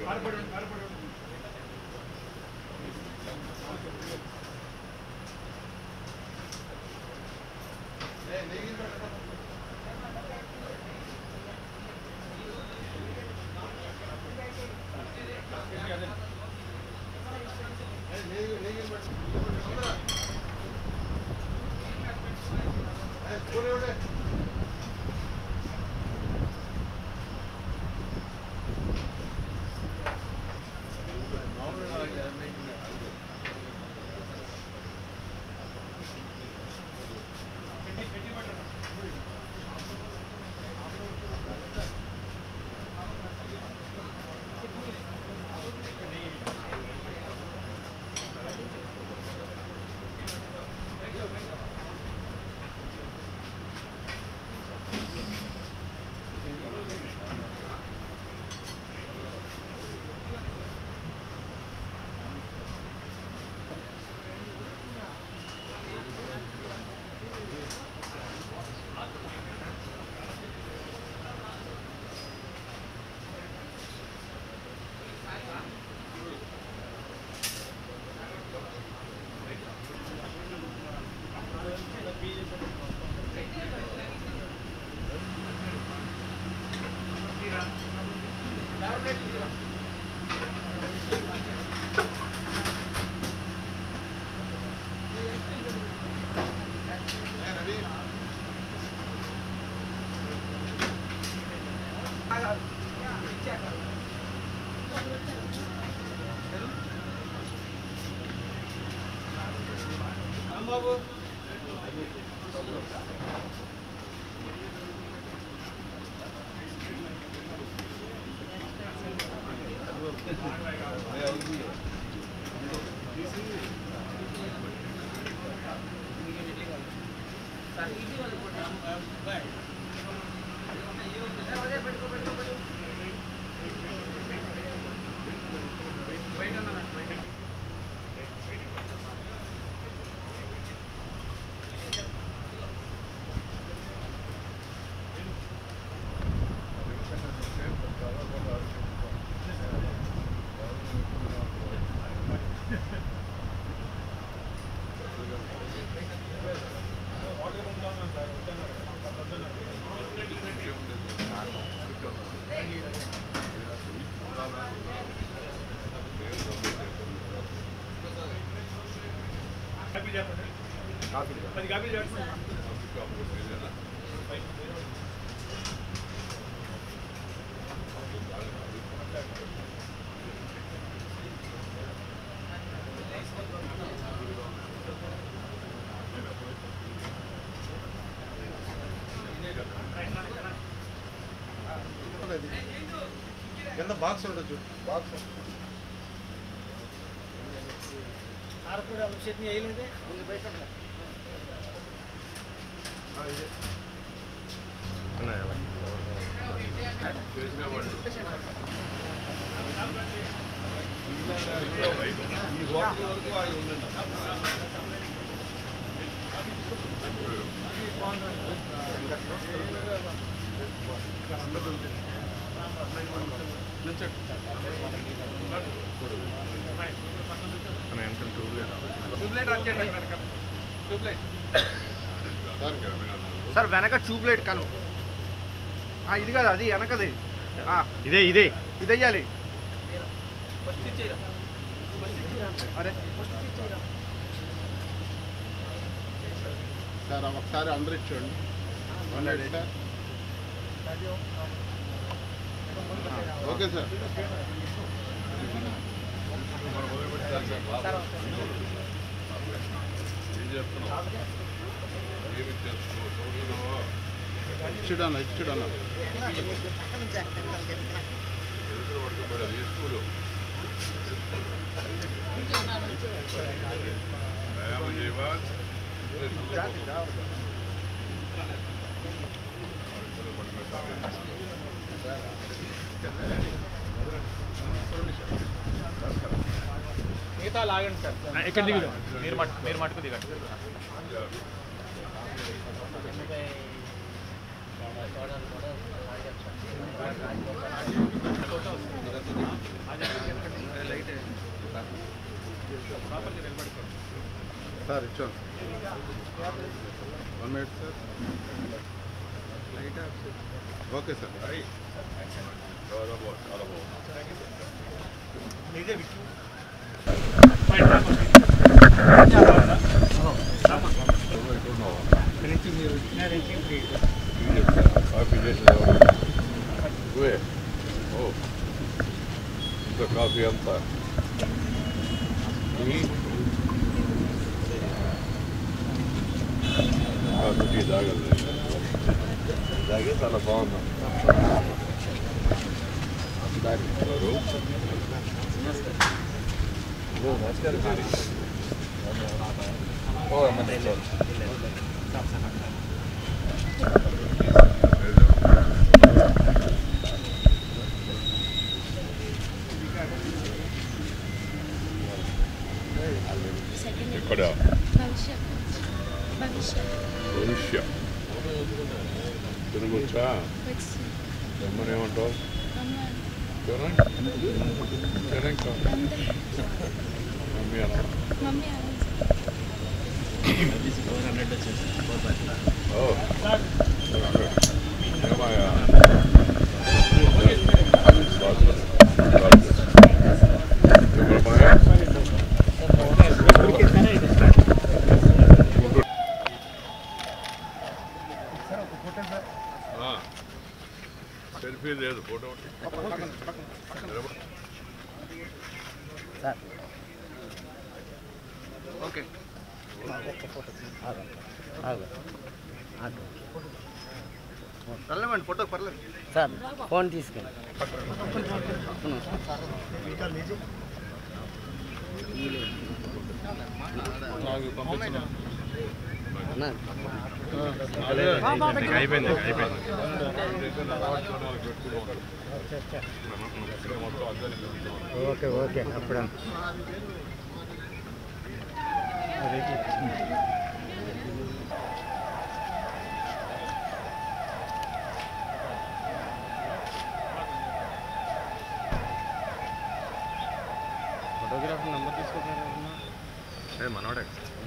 కింద బాక్స్ ఉండొచ్చు box sir వెనక ట్యూబ్లైట్ కను ఆ, ఇది కాదు అది వెనకది ఆ, ఇదే ఇదే ఇది వెయ్యాలి అరే సార్ ఒకసారి అందరు ఇచ్చండి సార్ ఓకే సార్ ఇచ్చుడన్న ఇచ్చుడన్న మిగతా లాగండి సార్ ఎక్కడ దిగుదాం మీరు మట్ మీరు మటుకు దిగండి సార్ ఇచ్చాను one minute sir okay sir coffee చేసేది నువ్వే ఓ ఇంత కాఫీ అంతా టీ కాఫీ టీ తాగదు తాగే చాలా బాగుంది ఎవరు? ఓ, అమ్మ, ఎక్కడ భవిష్యత్ భవిష్యత్ భవిష్య తిరగొచ్చా వచ్చి రమ్మనేమంటావు అమ్మ తిరగ తిరగ మమ్మీ అలా మమ్మీ ఓ ఏమయ్యా సెల్ఫీ లేదు ఫోటో ఓకే పర్లేమండి ఫోటో పర్లేదు సార్ ఫోన్ తీసుకెళ్ళి అన్నా, అయిపోయింది అయిపోయింది ఓకే ఓకే అప్పుడు ఫోటోగ్రాఫర్ నెంబర్ తీసుకుంటున్నారా మనోడే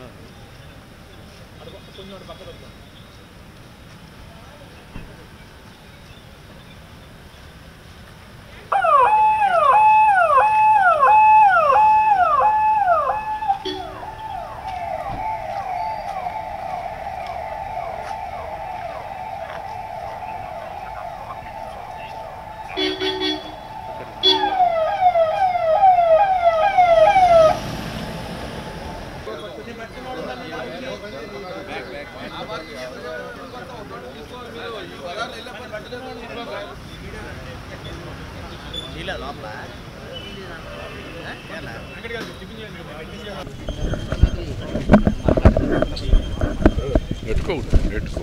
నెట్టుకో నెట్టుకో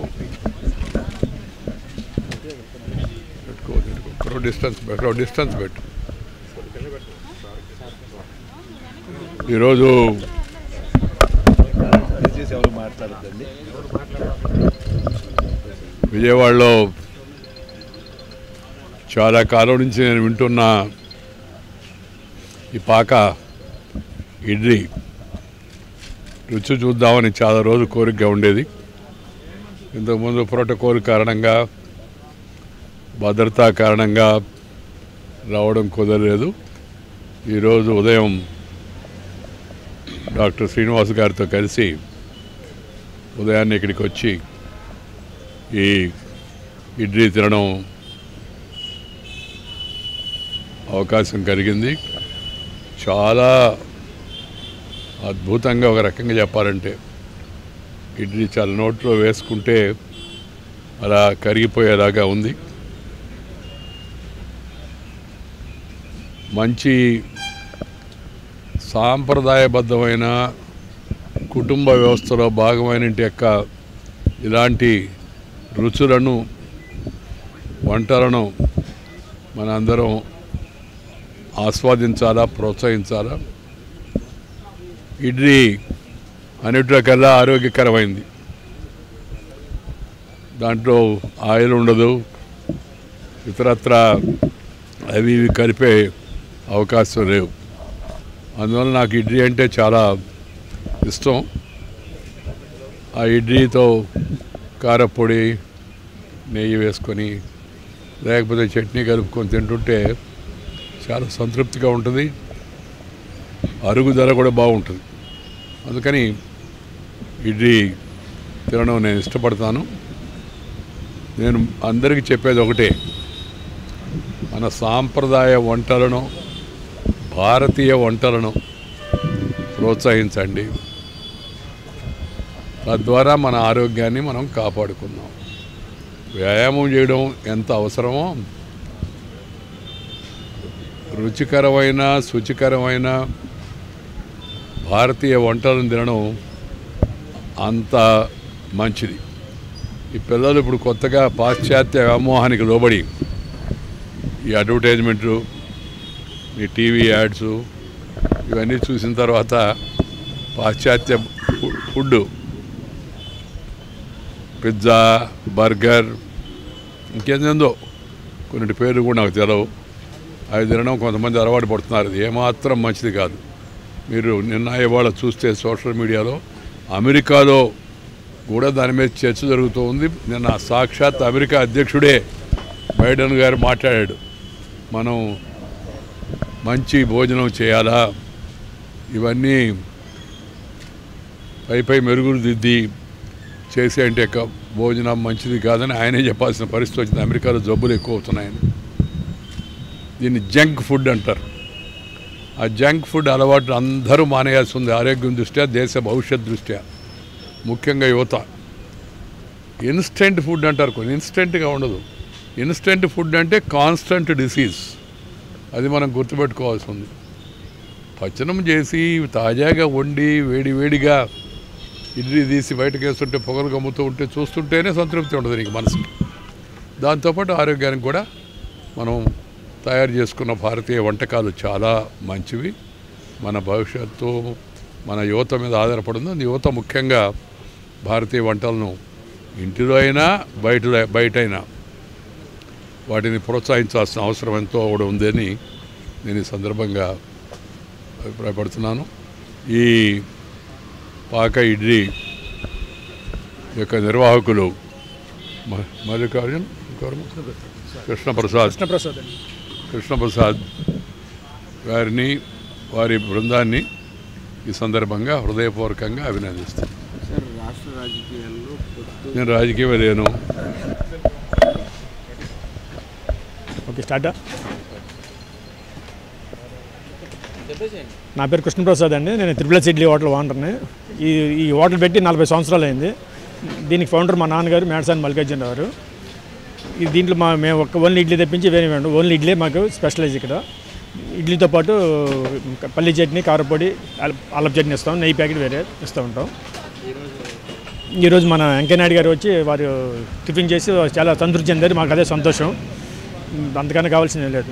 నెట్టుకో నెట్టుకో ఎక్కడో డిస్టెన్స్ ఎక్కడో డిస్టెన్స్ పెట్టు ఈరోజు విజయవాడలో చాలా కాలం నుంచి నేను వింటున్న ఈ పాక ఇడ్లీ రుచి చూద్దామని చాలా రోజు కోరిక ఉండేది ఇంతకుముందు ప్రోటోకాల్ కారణంగా భద్రతా కారణంగా రావడం కుదరలేదు ఈరోజు ఉదయం డాక్టర్ శ్రీనివాస్ గారితో కలిసి ఉదయాన్నే ఇక్కడికి వచ్చి ఈ ఇడ్లీ తినడం అవకాశం కలిగింది చాలా అద్భుతంగా ఒక రకంగా చెప్పాలంటే ఇడ్లీ చాలా నోట్లో వేసుకుంటే అలా కరిగిపోయేలాగా ఉంది మంచి సాంప్రదాయబద్ధమైన కుటుంబ వ్యవస్థలో భాగమైన యొక్క ఇలాంటి రుచులను వంటలను మనందరం ఆస్వాదించాలా ప్రోత్సహించాలా ఇడ్లీ అన్నిటికల్లా ఆరోగ్యకరమైంది దాంట్లో ఆయిల్ ఉండదు ఇతరత్ర అవి ఇవి కలిపే అవకాశం లేవు అందువల్ల నాకు ఇడ్లీ అంటే చాలా ఇష్టం ఆ ఇడ్లీతో కారపొడి నెయ్యి వేసుకొని లేకపోతే చట్నీ కలుపుకొని తింటుంటే చాలా సంతృప్తిగా ఉంటుంది అరుగుదల కూడా బాగుంటుంది అందుకని ఇడ్లీ తినడం నేను ఇష్టపడతాను నేను అందరికీ చెప్పేది ఒకటే మన సాంప్రదాయ వంటలను భారతీయ వంటలను ప్రోత్సహించండి తద్వారా మన ఆరోగ్యాన్ని మనం కాపాడుకుందాం వ్యాయామం చేయడం ఎంత అవసరమో రుచికరమైన శుచికరమైన భారతీయ వంటలను తినడం అంత మంచిది ఈ పిల్లలు ఇప్పుడు కొత్తగా పాశ్చాత్య వ్యామోహానికి లోబడి ఈ అడ్వర్టైజ్మెంట్లు ఈ టీవీ యాడ్స్ ఇవన్నీ చూసిన తర్వాత పాశ్చాత్య ఫు- ఫుడ్ పిజ్జా బర్గర్ ఇంకేందో కొన్ని పేర్లు కూడా నాకు తెలవు అవి తినడం కొంతమంది అలవాటు పడుతున్నారు అది ఏమాత్రం మంచిది కాదు మీరు నిన్న ఇవాళ చూస్తే సోషల్ మీడియాలో అమెరికాలో కూడా దాని మీద చర్చ జరుగుతూ ఉంది నిన్న సాక్షాత్ అమెరికా అధ్యక్షుడే బైడెన్ గారు మాట్లాడాడు మనం మంచి భోజనం చేయాలా ఇవన్నీ పై పై మెరుగులు దిద్ది చేసే అంటే క- భోజనం మంచిది కాదని ఆయనే చెప్పాల్సిన పరిస్థితి వచ్చింది అమెరికాలో జబ్బులు ఎక్కువ అవుతున్నాయని దీన్ని జంక్ ఫుడ్ అంటారు ఆ జంక్ ఫుడ్ అలవాటు అందరూ మానేయాల్సి ఉంది ఆరోగ్యం దృష్ట్యా దేశ భవిష్యత్ దృష్ట్యా ముఖ్యంగా యువత ఇన్స్టెంట్ ఫుడ్ అంటారు కొన్ని ఇన్స్టెంట్గా ఉండదు ఇన్స్టెంట్ ఫుడ్ అంటే కాన్స్టంట్ డిసీజ్ అది మనం గుర్తుపెట్టుకోవాల్సి ఉంది పచ్చనం చేసి తాజాగా వండి వేడి వేడిగా ఇడ్లీ తీసి బయటకు వేస్తుంటే పొగలు గమ్ముతూ ఉంటే చూస్తుంటేనే సంతృప్తి ఉండదు నీకు మనసుకి దాంతోపాటు ఆరోగ్యానికి కూడా మనం తయారు చేసుకున్న భారతీయ వంటకాలు చాలా మంచివి మన భవిష్యత్తు మన యువత మీద ఆధారపడింది అది యువత ముఖ్యంగా భారతీయ వంటలను ఇంటిలో అయినా బయట బయటైనా వాటిని ప్రోత్సహించాల్సిన అవసరం ఎంతో కూడా ఉందని నేను ఈ సందర్భంగా అభిప్రాయపడుతున్నాను ఈ పాక ఇడ్లీ యొక్క నిర్వాహకులు మ- మల్లికార్జున్ ఇంకెవరు? కృష్ణప్రసాద్ కృష్ణప్రసాద్ అండి కృష్ణప్రసాద్ గారిని వారి బృందాన్ని ఈ సందర్భంగా హృదయపూర్వకంగా అభినందిస్తాను సార్ రాష్ట్ర రాజకీయాల్లో పొత్తు నేను రాజకీయం లేను ఓకే స్టార్టా నా పేరు కృష్ణప్రసాద్ అండి నేను త్రిపుల్ ఎస్ ఇడ్లీ హోటల్ ఓనర్ని ఈ ఈ హోటల్ పెట్టి నలభై సంవత్సరాలు అయింది దీనికి ఫౌండర్ మా నాన్నగారు మేడసాని మల్లికార్జున గారు ఇది దీంట్లో మా మేము ఒక్క ఓన్లీ ఇడ్లీ తెప్పించి వేరే వేయండి ఓన్లీ ఇడ్లీ మాకు స్పెషలైజ్ ఇక్కడ ఇడ్లీతో పాటు ఇంకా పల్లి చట్నీ కారపొడి అల్ల- అల్లం చట్నీ ఇస్తాం నెయ్యి ప్యాకెట్ వేరే ఇస్తూ ఉంటాం ఈరోజు మన వెంకయ్యనాయుడు గారు వచ్చి వారు టిఫిన్ చేసి చాలా సంతృప్తి చెందారు మాకు అదే సంతోషం అంతకన్నా కావాల్సింది లేదు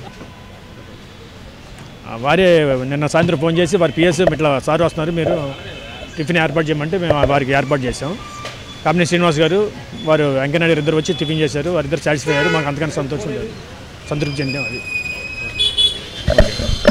ఆ, వారే నిన్న సాయంత్రం ఫోన్ చేసి వారి పిఎస్ ఇట్లా సార్ వస్తున్నారు మీరు టిఫిన్ ఏర్పాటు చేయమంటే మేము వారికి ఏర్పాటు చేసాం కామినీ శ్రీనివాస్ గారు వారు వెంకయ్యనాయుడు గారు ఇద్దరు వచ్చి టిఫిన్ చేశారు వారిద్దరు సాటిస్ఫై అయ్యారు మాకు అంతకన్నా సంతోషం లేదు సంతృప్తి చెందాం అది